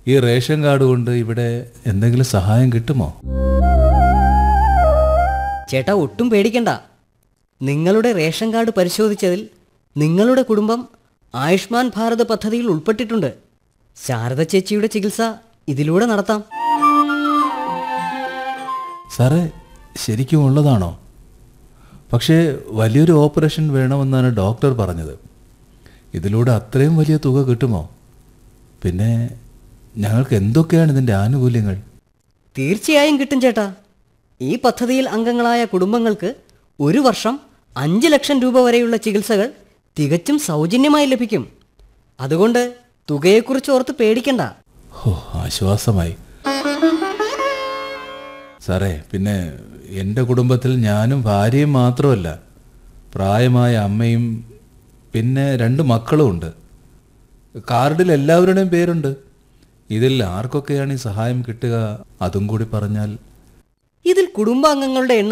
ഈ ration card കൊണ്ട് ഇവിടെ എന്തെങ്കിലും സഹായം കിട്ടുമോ ചേട്ടാ ഒട്ടും പേടിക്കണ്ട നിങ്ങളുടെ റേഷൻ കാർഡ് പരിശോധിച്ചതിൽ നിങ്ങളുടെ കുടുംബം ആയുഷ്മാൻ ഭാരത് പദ്ധതിയിൽ ഉൾപ്പെട്ടിട്ടുണ്ട് ശാരദ ചേച്ചിയുടെ ചികിത്സ ഇതിലൂടെ നടത്താം സാറേ ശരിക്കും ഉള്ളതാണോ പക്ഷേ വലിയൊരു ഓപ്പറേഷൻ വേണമെന്നാണ് ഡോക്ടർ പറഞ്ഞത് ഇതിലൂടെ അത്രയും വലിയ തുക കിട്ടുമോ പിന്നെ ഞങ്ങൾക്ക് എന്തൊക്കെയാണ് ഇതിൻ്റെ ആനുകൂല്യങ്ങൾ തീർച്ചയായും കിട്ടും ചേട്ടാ ഈ പദ്ധതിയിൽ അംഗങ്ങളായ കുടുംബങ്ങൾക്ക് ഒരു വർഷം അഞ്ച് ലക്ഷം രൂപ വരെയുള്ള ചികിത്സകൾ തികച്ചും സൗജന്യമായി ലഭിക്കും അതുകൊണ്ട് തുകയെക്കുറിച്ച് ഓർത്ത് പേടിക്കണ്ട ഓ ആശ്വാസമായി സാറേ പിന്നെ എൻ്റെ കുടുംബത്തിൽ ഞാനും ഭാര്യയും മാത്രമല്ല പ്രായമായ അമ്മയും പിന്നെ രണ്ട് മക്കളും ഉണ്ട് കാർഡിൽ എല്ലാവരുടെയും പേരുണ്ട് ഇതിൽ ആർക്കൊക്കെയാണ് ഈ സഹായം കിട്ടുക അതും കൂടി പറഞ്ഞാൽ ഇതിൽ കുടുംബാംഗങ്ങളുടെ എണ്ണം